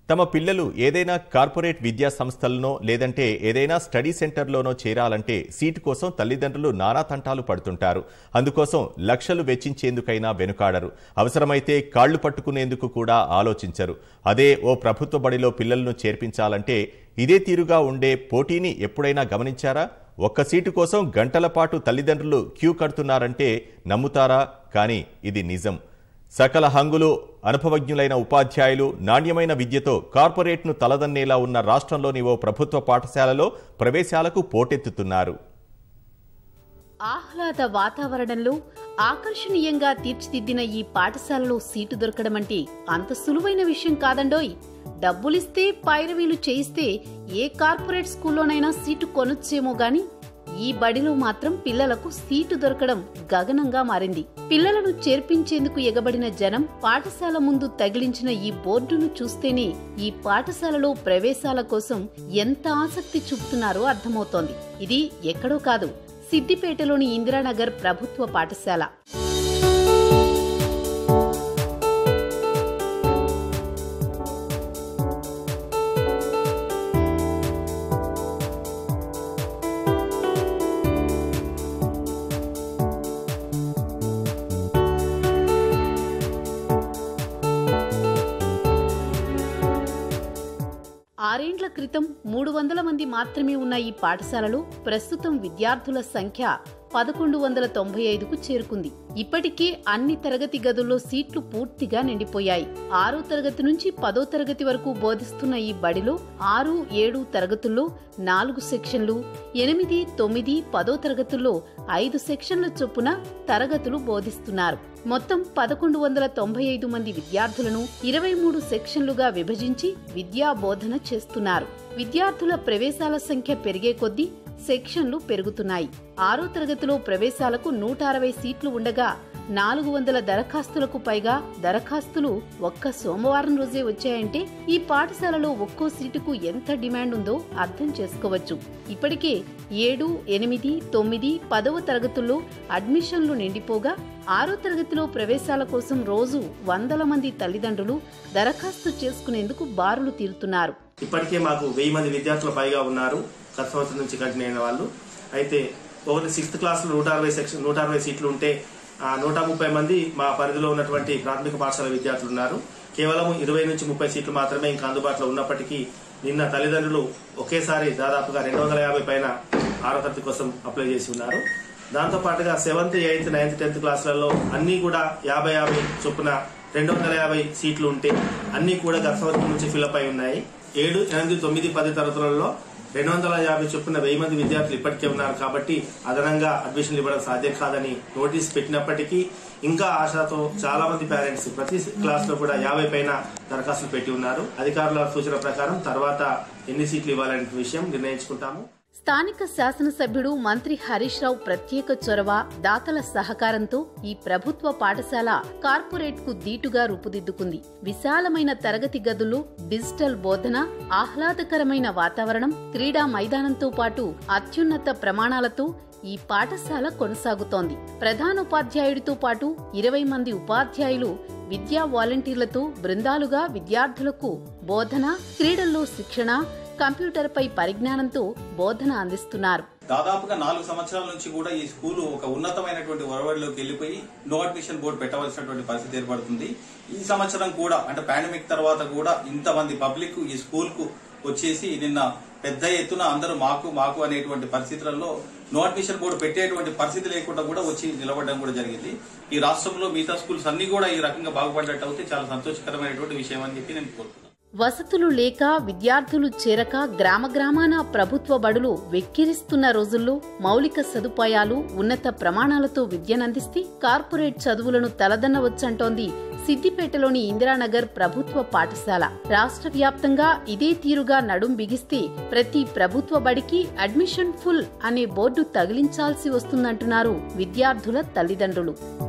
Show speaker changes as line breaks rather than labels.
తమ పిల్లలు ఏదైనా కార్పొరేట్ విద్యా సంస్థలనో లేదంటే ఏదైనా స్టడీ సెంటర్లోనో చేరాలంటే సీటు కోసం తల్లిదండ్రులు నానా తంటాలు పడుతుంటారు అందుకోసం లక్షలు వెచ్చించేందుకైనా వెనుకాడరు అవసరమైతే కాళ్లు పట్టుకునేందుకు కూడా ఆలోచించరు అదే ఓ ప్రభుత్వ బడిలో పిల్లలను చేర్పించాలంటే ఇదే తీరుగా ఉండే పోటీని ఎప్పుడైనా గమనించారా ఒక్క సీటు కోసం గంటల పాటు తల్లిదండ్రులు క్యూ కడుతున్నారంటే నమ్ముతారా కానీ ఇది నిజం సకల హంగులు అనుభవజ్ఞులైన ఉపాధ్యాయులు నాణ్యమైన విద్యతో కార్పొరేట్ను తలదన్నేలా ఉన్న రాష్ట్రంలోని ఓ ప్రభుత్వ పాఠశాలలో ప్రవేశాలకు పోటెత్తుతున్నారు
ఆహ్లాద వాతావరణంలో ఆకర్షణీయంగా తీర్చిదిద్దిన ఈ పాఠశాలలో సీటు దొరకడం అంటే అంత సులువైన విషయం కాదండోయ్ డబ్బులిస్తే పైరవీలు చేయిస్తే ఏ కార్పొరేట్ స్కూల్లోనైనా సీటు కొనొచ్చేమో గాని ఈ బడిలో మాత్రం పిల్లలకు సీటు దొరకడం గగనంగా మారింది పిల్లలను చేర్పించేందుకు ఎగబడిన జనం పాఠశాల ముందు తగిలించిన ఈ బోర్డును చూస్తేనే ఈ పాఠశాలలో ప్రవేశాల కోసం ఎంత ఆసక్తి చూపుతున్నారో అర్థమవుతోంది ఇది ఎక్కడో కాదు సిద్దిపేటలోని ఇందిరానగర్ ప్రభుత్వ పాఠశాల ఆరేండ్ల క్రితం మూడు వందల మంది మాత్రమే ఉన్న ఈ పాఠశాలలో ప్రస్తుతం విద్యార్థుల సంఖ్య పదకొండు వందల తొంభై ఐదుకు చేరుకుంది ఇప్పటికే అన్ని తరగతి గదుల్లో సీట్లు పూర్తిగా నిండిపోయాయి ఆరో తరగతి నుంచి పదో తరగతి వరకు బోధిస్తున్న ఈ బడిలో ఆరు ఏడు తరగతుల్లో నాలుగు సెక్షన్లు ఎనిమిది తొమ్మిది పదో తరగతుల్లో ఐదు సెక్షన్ల చొప్పున తరగతులు బోధిస్తున్నారు మొత్తం పదకొండు వందల తొంభై ఐదు మంది విద్యార్థులను ఇరవై మూడు సెక్షన్లుగా విభజించి విద్యా బోధన చేస్తున్నారు విద్యార్థుల ప్రవేశాల సంఖ్య పెరిగే కొద్దీ సెక్షన్లు పెరుగుతున్నాయి ఆరో తరగతిలో ప్రవేశాలకు నూట అరవై సీట్లు ఉండగా నాలుగు వందల దరఖాస్తులకు పైగా దరఖాస్తులు ఒక్క సోమవారం రోజే వచ్చాయంటే ఈ పాఠశాలలో ఒక్కో సీటుకు ఎంత డిమాండ్ ఉందో అర్థం చేసుకోవచ్చు ఇప్పటికే ఏడు ఎనిమిది తొమ్మిది పదవ తరగతుల్లో అడ్మిషన్లు నిండిపోగా ఆరో తరగతిలో ప్రవేశాల కోసం రోజు వందల మంది తల్లిదండ్రులు దరఖాస్తు చేసుకునేందుకు బారులు తీరుతున్నారు
ఇప్పటికే మాకు వెయ్యి మంది విద్యార్థులు పైగా ఉన్నారు గత సంవత్సరం నుంచి కంటిన్యూ అయిన వాళ్ళు అయితే ఒకటి సిక్స్త్ క్లాస్లో నూట అరవై సెక్షన్ నూట అరవై సీట్లు ఉంటే ఆ నూట ముప్పై మంది మా పరిధిలో ఉన్నటువంటి ప్రాథమిక పాఠశాల విద్యార్థులు ఉన్నారు కేవలం ఇరవై నుంచి ముప్పై సీట్లు మాత్రమే ఇంకా అందుబాటులో ఉన్నప్పటికీ నిన్న తల్లిదండ్రులు ఒకేసారి దాదాపుగా రెండు వందల యాభై పైన ఆరో తరగతి కోసం అప్లై చేసి ఉన్నారు దాంతో పాటుగా సెవెంత్ ఎయిత్ నైన్త్ టెన్త్ క్లాసులలో అన్ని కూడా యాభై యాభై చొప్పున రెండు వందల యాభై సీట్లు ఉంటే అన్ని కూడా గత సంవత్సరం నుంచి ఫిల్అప్ అయి ఉన్నాయి ఏడు ఎనిమిది తొమ్మిది పది తరగతులలో రెండు వందల యాభై చొప్పున వెయ్యి మంది విద్యార్థులు ఇప్పటికే ఉన్నారు కాబట్టి అదనంగా అడ్మిషన్లు ఇవ్వడం సాధ్యం కాదని నోటీస్ పెట్టినప్పటికీ ఇంకా ఆశతో చాలా మంది పేరెంట్స్ ప్రతి క్లాస్ లో కూడా యాభై పైన దరఖాస్తులు పెట్టి ఉన్నారు అధికారుల సూచన ప్రకారం తర్వాత ఎన్ని సీట్లు ఇవ్వాలనే విషయం నిర్ణయించుకుంటాము
స్థానిక శాసనసభ్యుడు మంత్రి హరీష్ రావు ప్రత్యేక చొరవ దాతల సహకారంతో ఈ ప్రభుత్వ పాఠశాల కార్పొరేట్ కు దీటుగా రూపుదిద్దుకుంది విశాలమైన తరగతి గదులు డిజిటల్ బోధన ఆహ్లాదకరమైన వాతావరణం క్రీడా మైదానంతో పాటు అత్యున్నత ప్రమాణాలతో ఈ పాఠశాల కొనసాగుతోంది ప్రధానోపాధ్యాయుడితో పాటు ఇరవై మంది ఉపాధ్యాయులు విద్యా వాలంటీర్లతో బృందాలుగా విద్యార్థులకు బోధన క్రీడల్లో శిక్షణ కంప్యూటర్పై పరిజ్ఞానంతో బోధన అందిస్తున్నారు
దాదాపుగా నాలుగు సంవత్సరాల నుంచి కూడా ఈ స్కూల్ ఒక ఉన్నతమైనటువంటి ఒరవడిలోకి వెళ్ళిపోయి నో అడ్మిషన్ బోర్డు పెట్టవలసినటువంటి పరిస్థితి ఏర్పడుతుంది ఈ సంవత్సరం కూడా అంటే పాండమిక్ తర్వాత కూడా ఇంతమంది పబ్లిక్ ఈ స్కూల్ కు వచ్చేసి నిన్న పెద్ద ఎత్తున అందరూ మాకు మాకు అనేటువంటి పరిస్థితులలో నో అడ్మిషన్ బోర్డు పెట్టేటువంటి పరిస్థితి లేకుండా కూడా వచ్చి నిలబడడం కూడా జరిగింది ఈ రాష్ట్రంలో మిగతా స్కూల్స్ అన్ని కూడా ఈ రకంగా బాగుపడ్డట్టు అయితే చాలా సంతోషకరమైనటువంటి విషయం అని చెప్పి నేను కోరుతున్నాను
వసతులు లేక విద్యార్థులు చేరక గ్రామ గ్రామాన ప్రభుత్వ బడులు వెక్కిరిస్తున్న రోజుల్లో మౌలిక సదుపాయాలు ఉన్నత ప్రమాణాలతో విద్యనందిస్తే కార్పొరేట్ చదువులను తలదన్నవచ్చంటోంది సిద్దిపేటలోని ఇందిరానగర్ ప్రభుత్వ పాఠశాల రాష్ట్ర వ్యాప్తంగా ఇదే తీరుగా నడుం బిగిస్తే ప్రతి ప్రభుత్వ బడికి అడ్మిషన్ ఫుల్ అనే బోర్డు తగిలించాల్సి వస్తుందంటున్నారు విద్యార్థుల తల్లిదండ్రులు